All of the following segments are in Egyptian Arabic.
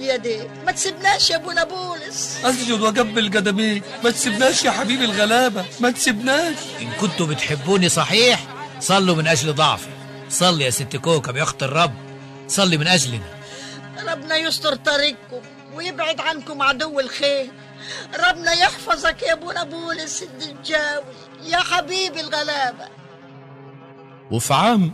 يا دير ما تسيبناش يا ابونا بولس اسجد واقبل قدميك ما تسيبناش يا حبيبي الغلابه ما تسيبناش إن كنتوا بتحبوني صحيح صلوا من أجل ضعفي صلي يا ست كوكب يا أخت الرب صلي من أجلنا ربنا يستر طريقكم ويبعد عنكم عدو الخير ربنا يحفظك يا ابونا بولس الدجاوي يا حبيبي الغلابه وفي عام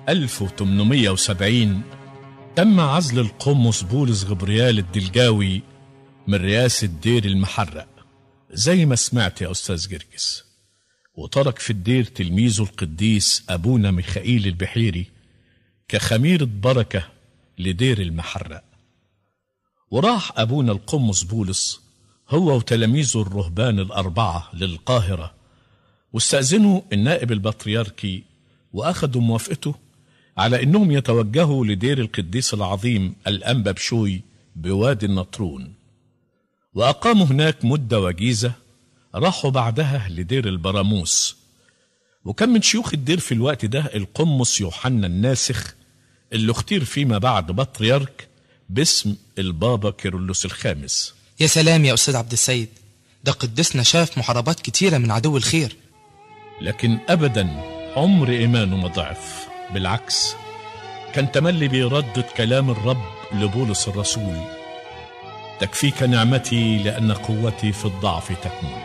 1870 تم عزل القمص بولس غبريال الدلجاوي من رئاسة دير المحرق زي ما سمعت يا أستاذ جرجس وترك في الدير تلميذه القديس أبونا ميخائيل البحيري كخميرة بركة لدير المحرق وراح أبونا القمص بولس هو وتلاميذه الرهبان الأربعة للقاهرة واستأذنوا النائب البطريركي وأخذوا موافقته على أنهم يتوجهوا لدير القديس العظيم الأنبا بشوي بوادي النطرون وأقاموا هناك مدة وجيزة راحوا بعدها لدير البراموس وكان من شيوخ الدير في الوقت ده القمص يوحنا الناسخ اللي اختير فيما بعد بطريرك باسم البابا كيرلس الخامس يا سلام يا أستاذ عبد السيد ده قدسنا شاف محاربات كتيرة من عدو الخير لكن ابدا عمر ايمانه ما ضعف بالعكس كان تملي بيردد كلام الرب لبولس الرسول تكفيك نعمتي لان قوتي في الضعف تكمل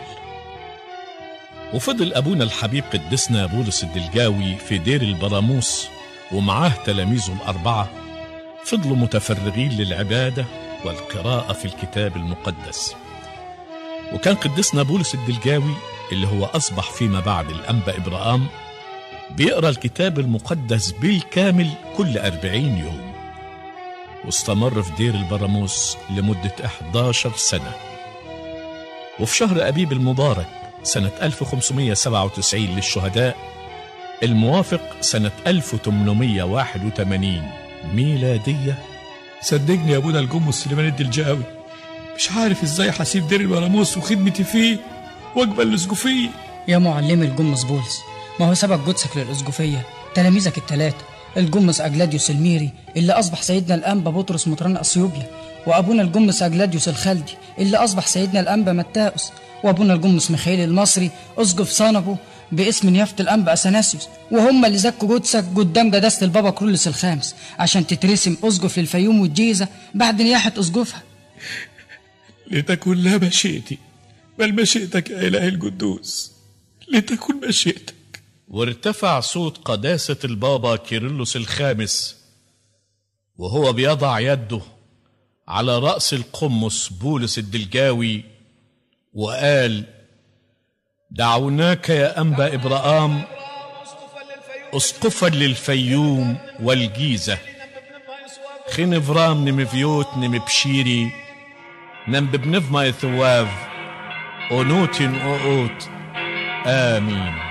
وفضل ابونا الحبيب قدسنا بولس الدلجاوي في دير البراموس ومعاه تلاميذه الاربعه فضلوا متفرغين للعباده والقراءه في الكتاب المقدس وكان قدسنا بولس الدلجاوي اللي هو أصبح فيما بعد الأنبا إبراهام بيقرأ الكتاب المقدس بالكامل كل أربعين يوم واستمر في دير البراموس لمدة 11 سنة وفي شهر أبيب المبارك سنة 1597 للشهداء الموافق سنة 1881 ميلادية صدقني يا ابونا الجمص سليمان الدلجاوي مش عارف ازاي هسيب دير البراموس وخدمتي فيه واقبل الاسقفيه يا معلم الجمص بولس ما هو سبق جدسك للأسقفية تلاميذك التلاتة الجمص أجلاديوس الميري اللي أصبح سيدنا الأنبا بطرس مطران أثيوبيا وأبونا الجمص أجلاديوس الخلدي اللي أصبح سيدنا الأنبا متاوس وأبونا الجمص ميخائيل المصري أسقف صنبه باسم نيافة الأنبا أثناسيوس وهم اللي زكوا جدسك قدام جداسة البابا كرولس الخامس عشان تترسم أسقف للفيوم والجيزة بعد نياحة أسقفها لتكن لا مشيئتي بل مشيئتك يا إله القدوس لتكن مشيئتك وارتفع صوت قداسة البابا كيرلس الخامس وهو بيضع يده على رأس القمص بولس الدلجاوي وقال دعوناك يا أنبا إبراهام أسقفا للفيوم والجيزة خنفرام نمفيوت نمبشيري نمببنف ما يثواف أونوت أوت آمين